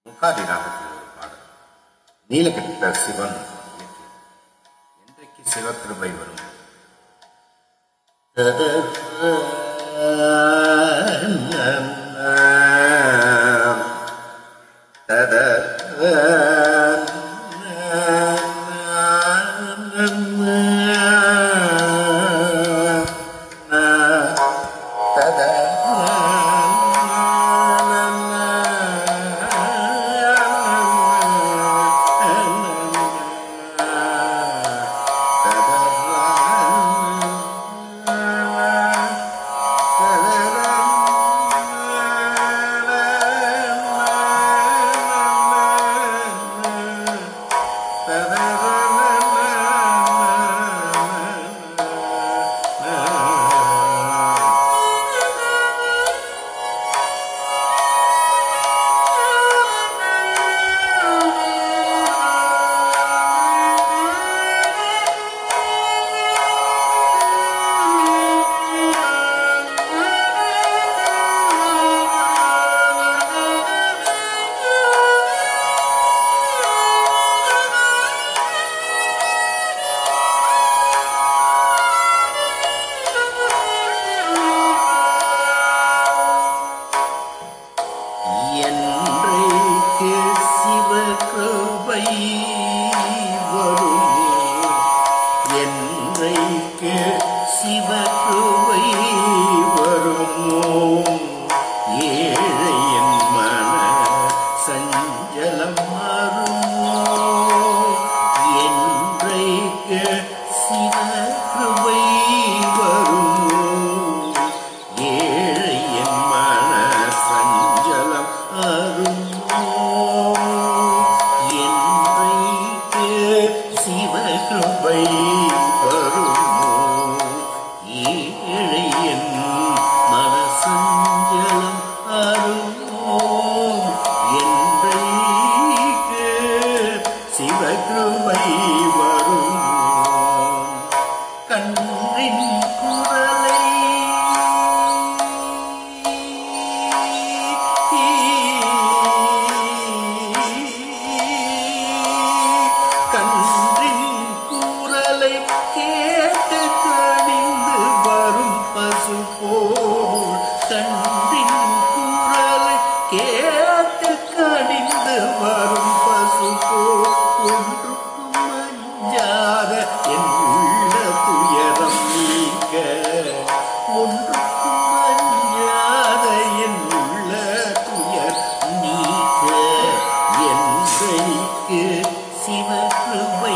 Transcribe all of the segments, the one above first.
முகாரி ராகத்தில் ஒரு பாடல் நீலகண்ட சிவன் இயற்றியது. என்றைக்கு சிவகிருபை வரும் என்றைக்கு சிவகிருபை வருமே என்றைக்கு சிவகிருபை வருமோ ஏழை என் மன சஞ்சலம் வருமோ என்றைக்கு சிவகிருபை வருமோ ஏழை என் மன சஞ்சலம் அருமோ என்றைக்கு சிவகிருபை வருமோ ஏழை என் மன சஞ்சலம் அருமோ என்றைக்கு சிவகிருபை வருமோ கன்றின் குரலை கன்றின் குரலை கேட்டு கடிந்து வரும் பசு போல் கன்றின் குரலை கேட்டு கடிந்து வரும் பசு போல் ஒன்றுக்கும் மஞ்சாத என் உள்ள துயரம் நீக்க ஒன்றுக்கும் மஞ்சாத என் உள்ள துயர் நீக்க என்றைக்கு சிவகிருபை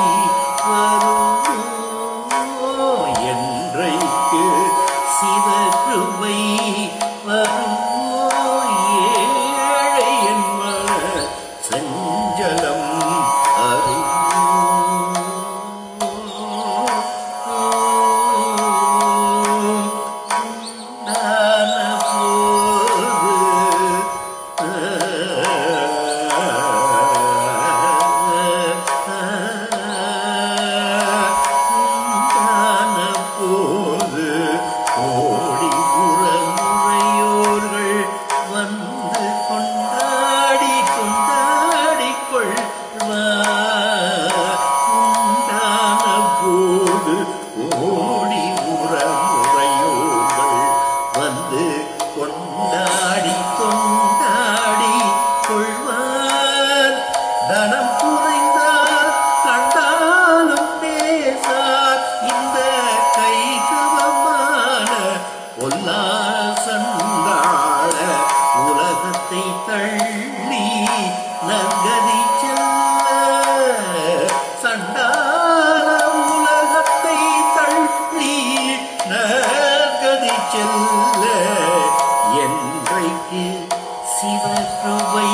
வருமோ என்றைக்கு சிவகிருபை வருமோ ஏழை என் மன சஞ்சலம் போது ஓடி உறமுறையோர்கள் வந்து கொண்டாடி கொண்டாடி கொள்வார் உண்டான போது ஓடி உறமுறையோர்கள் வந்து கொண்டாடி கொண்டாடி கொள்வார் தனம் குறைந்தால் கண்டாலும் பேசார் இந்த கைகவமான பொல்லாசந்தாழ உலகத்தை தள்ளி நற்கதி செல்ல சண்டால உலகத்தை தள்ளி நற்கதி செல்ல என்றைக்கு சிவகிருபை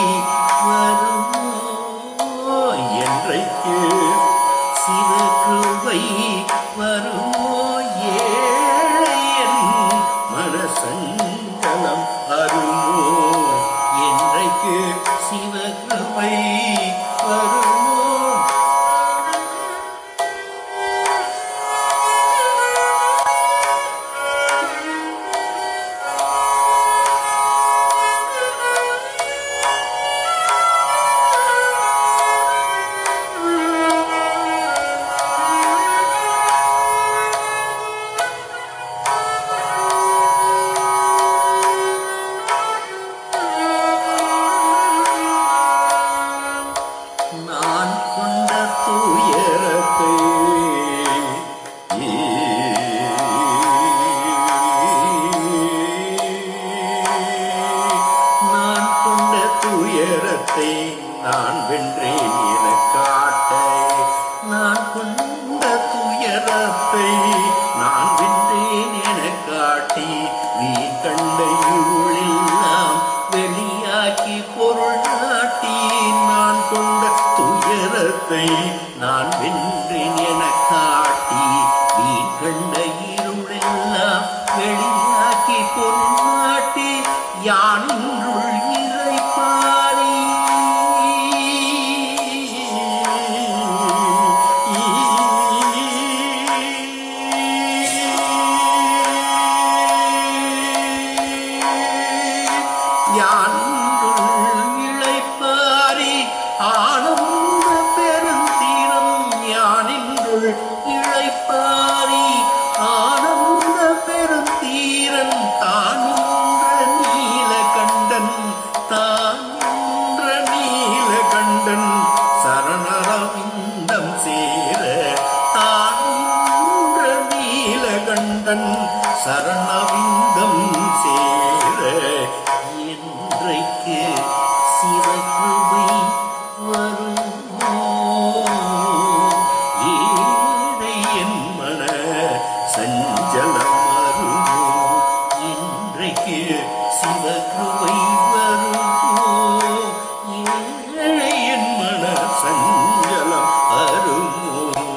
வருமோ என்றைக்கு சிவகிருபை வருமோ ஏழை என் மனசஞ்சலம் அருமோ என்றைக்கு சிவகிருபை வருமோ Thank you. துயரத்தை நான் வென்றேன் என காட்ட நான் கொண்ட துயரத்தை நான் வென்றேன் என காட்டி நீ கண்ட இருளெல்லாம் வெளியாக்கி பொருள் நாட்டி நான் கொண்ட துயரத்தை நான் வென்றேன் என காட்டி நீ கண்ட இருளெல்லாம் வெளியாக்கி பொருள் நாட்டி யானின்றுள் இறைப்பாரி யானின்றுள் இளைப்பாரி ஆனந்த பெருந்தீரம் யானின்றுள் இளைப்பாரி ஆனந்த பெருந்தீரன் தானின்ற நீலகண்டன் தானின்ற நீலகண்டன் சரணரவிந்தம் சேர தானின்ற நீலகண்டன் சரணவிந்தம் சேர என்றைக்கு சிவகிருபை வருமோ ஏழை என் மன சஞ்சலம் வருமோ இன்றைக்கு சிவகிருபை வருமோ ஏழை என் மன சஞ்சலம் வருமோ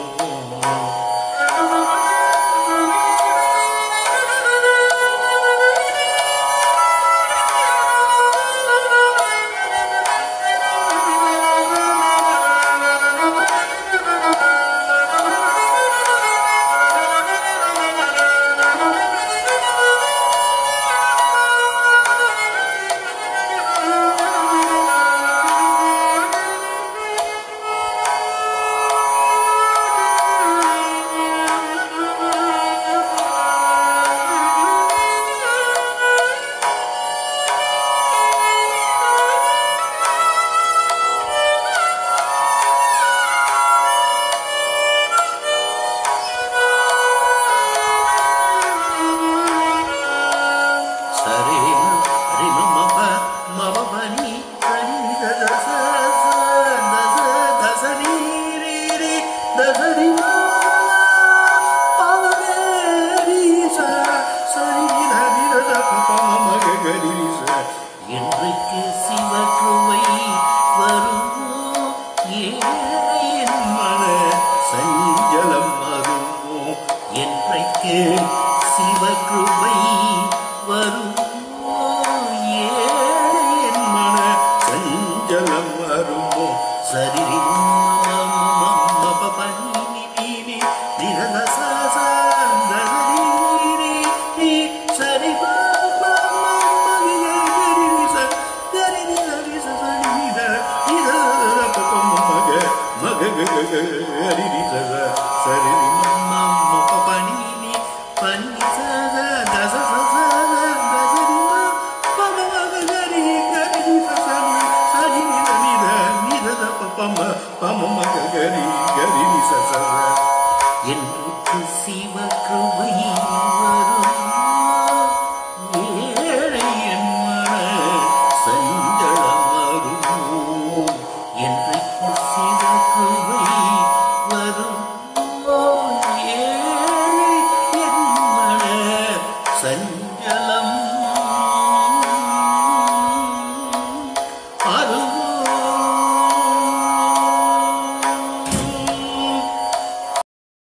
சரே ரிம மப மப பனி பனி தத ச ச தச தச நீ ரீ ரீ தச ரி ம பவ ரி ச சரி ர ரி ர ர ப ப ம ம க க ரி ரி ச என்றைக்கு சிவகிருவை வருமோ ஏழையின் மன சஞ்சலம் வருமோ என்றைக்கு சிவகிருபை வருமோ ஏழையின் மன சஞ்சலம் வருமோ சரி சரி சரி பனி பனி சத தச சச தசரி பம மக கரி கரி சசனி சரி நித நித நித பம பம மக கரி கரி சச என்றுக்கு சிவ கிருபை